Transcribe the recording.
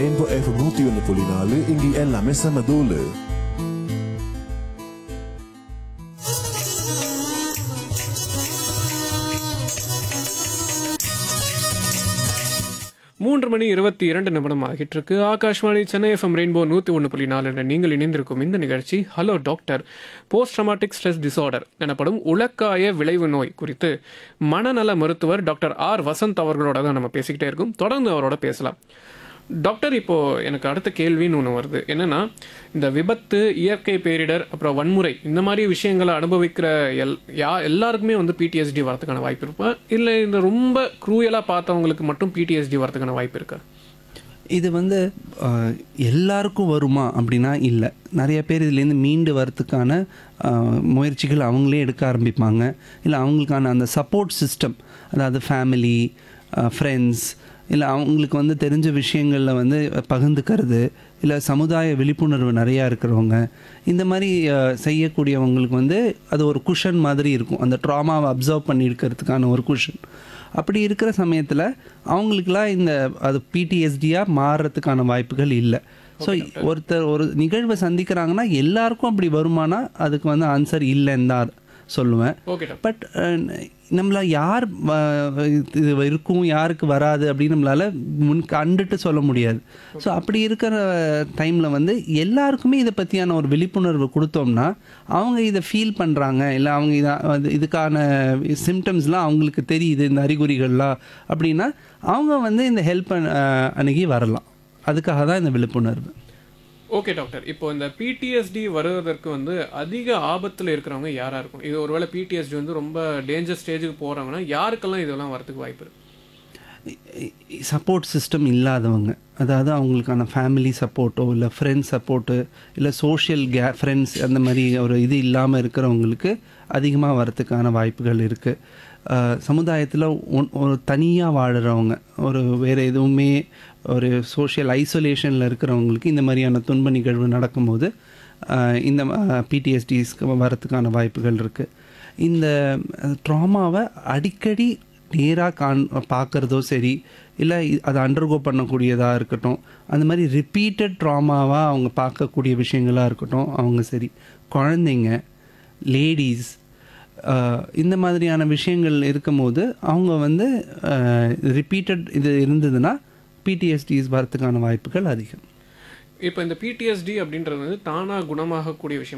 rainbow F நூத்தி ஒன்னு புள்ளி நாலு இங்கே எல்லாமே செம தூளு மூன்று மணி இருபத்தி இரண்டு நிமிடம் ஆகிட்டு இருக்கு ஆகாஷ்வாணி சென்னை எஃப்எம் ரெயின்போ நூற்றி ஒன்று புள்ளி நாலு என்ற நீங்கள் இணைந்திருக்கும் இந்த நிகழ்ச்சி hello doctor post traumatic stress disorder எனப்படும் உலக்காய விளைவு நோய் குறித்து மனநல மருத்துவர் டாக்டர் ஆர் வசந்த் அவர்களோட தான் நம்ம பேசிக்கிட்டே இருக்கோம் தொடர்ந்து அவரோட பேசலாம் டாக்டர் இப்போ எனக்கு அடுத்த கேள்வின்னு ஒன்று வருது என்னன்னா இந்த விபத்து இயற்கை பேரிடர் அப்புறம் வன்முறை இந்த மாதிரி விஷயங்களை அனுபவிக்கிற எல் யா எல்லாருக்குமே வந்து பிடிஎஸ்டி வரதுக்கான வாய்ப்பு இருப்பா இல்லை இந்த ரொம்ப க்ரூயலாக பார்த்தவங்களுக்கு மட்டும் பிடிஎஸ்டி வரதுக்கான வாய்ப்பு இருக்கா இது வந்து அஹ், எல்லாருக்கும் வருமா அப்படின்னா இல்லை நிறைய பேர் இதுலேருந்து மீண்டு வரத்துக்கான அஹ், முயற்சிகள் அவங்களே எடுக்க ஆரம்பிப்பாங்க இல்லை அவங்களுக்கான அந்த சப்போர்ட் சிஸ்டம் அதாவது ஃபேமிலி ஃப்ரெண்ட்ஸ் இல்லை அவங்களுக்கு வந்து தெரிஞ்ச விஷயங்களில் வந்து பகிர்ந்துக்கிறது இல்லை சமுதாய விழிப்புணர்வு நிறையா இருக்கிறவங்க இந்த மாதிரி அஹ், செய்யக்கூடியவங்களுக்கு வந்து அது ஒரு குஷன் மாதிரி இருக்கும் அந்த ட்ராமாவை அப்சர்வ் பண்ணி இருக்கிறதுக்கான ஒரு குஷன் அப்படி இருக்கிற சமயத்தில் அவங்களுக்குலாம் இந்த அது பிடிஎஸ்டியாக மாறுறதுக்கான வாய்ப்புகள் இல்லை ஸோ ஒருத்தர் ஒரு நிகழ்வை சந்திக்கிறாங்கன்னா எல்லாருக்கும் அப்படி வருமானா அதுக்கு வந்து ஆன்சர் இல்லைன்னு தான் சொல்லுவேன் ஓகே டாக்டர் பட் நம்மள யார் வ- இது இருக்கும் யாருக்கு வராது அப்படின்னு நம்மளால முன் கண்டுட்டு சொல்ல முடியாது ஸோ அப்படி இருக்கிற டைமில் வந்து எல்லாருக்குமே இதை பற்றியான ஒரு விழிப்புணர்வு கொடுத்தோம்னா அவங்க இதை ஃபீல் பண்ணுறாங்க இல்லை அவங்க இதை அது இதுக்கான சிம்டம்ஸ்லாம் அவங்களுக்கு தெரியுது இந்த அறிகுறிகள்லாம் அப்படின்னா அவங்க வந்து இந்த ஹெல்ப் அணுகி வரலாம் அதுக்காக தான் இந்த விழிப்புணர்வு ஓகே டாக்டர் இப்போ இந்த பிடிஎஸ்டி வருவதற்கு வந்து அதிக ஆபத்தில் இருக்கிறவங்க யாராக இருக்கும் இது ஒருவேளை பிடிஎஸ்டி வந்து ரொம்ப டேஞ்சர் ஸ்டேஜுக்கு போகிறாங்கன்னா யாருக்கெல்லாம் இதெல்லாம் வரதுக்கு வாய்ப்பு இருக்கு சப்போர்ட் சிஸ்டம் இல்லாதவங்க அதாவது அவங்களுக்கான ஃபேமிலி சப்போர்ட்டோ இல்லை ஃப்ரெண்ட்ஸ் சப்போர்ட்டு இல்லை சோஷியல் கே ஃப்ரெண்ட்ஸ் அந்த மாதிரி ஒரு இது இல்லாமல் இருக்கிறவங்களுக்கு அதிகமாக வரத்துக்கான வாய்ப்புகள் இருக்குது சமுதாயத்தில் ஒன் ஒரு தனியாக வாழுறவங்க ஒரு வேறு எதுவுமே ஒரு சோஷியல் ஐசோலேஷனில் இருக்கிறவங்களுக்கு இந்த மாதிரியான துன்ப நிகழ்வு நடக்கும்போது ஆஹ் இந்த பிடிஎஸ்டிஸ்க்கு வரத்துக்கான வாய்ப்புகள் இருக்குது இந்த ட்ராமாவை அடிக்கடி நேராக காண் பார்க்குறதோ சரி இல்லை அதை அண்டர்கோ பண்ணக்கூடியதாக இருக்கட்டும் அந்த மாதிரி ரிப்பீட்டட் ட்ராமாவாக அவங்க பார்க்கக்கூடிய விஷயங்களாக இருக்கட்டும் அவங்க சரி குழந்தைங்க லேடிஸ் இந்த மாதிரியான விஷயங்கள் இருக்கும்போது அவங்க வந்து ரிப்பீட்டட் இது இருந்ததுன்னா பிடிஎஸ்டிஸ் வரத்துக்கான வாய்ப்புகள் அதிகம் இப்போ இந்த பிடிஎஸ்டி அப்படின்றது வந்து தானாக குணமாகக்கூடிய விஷயம்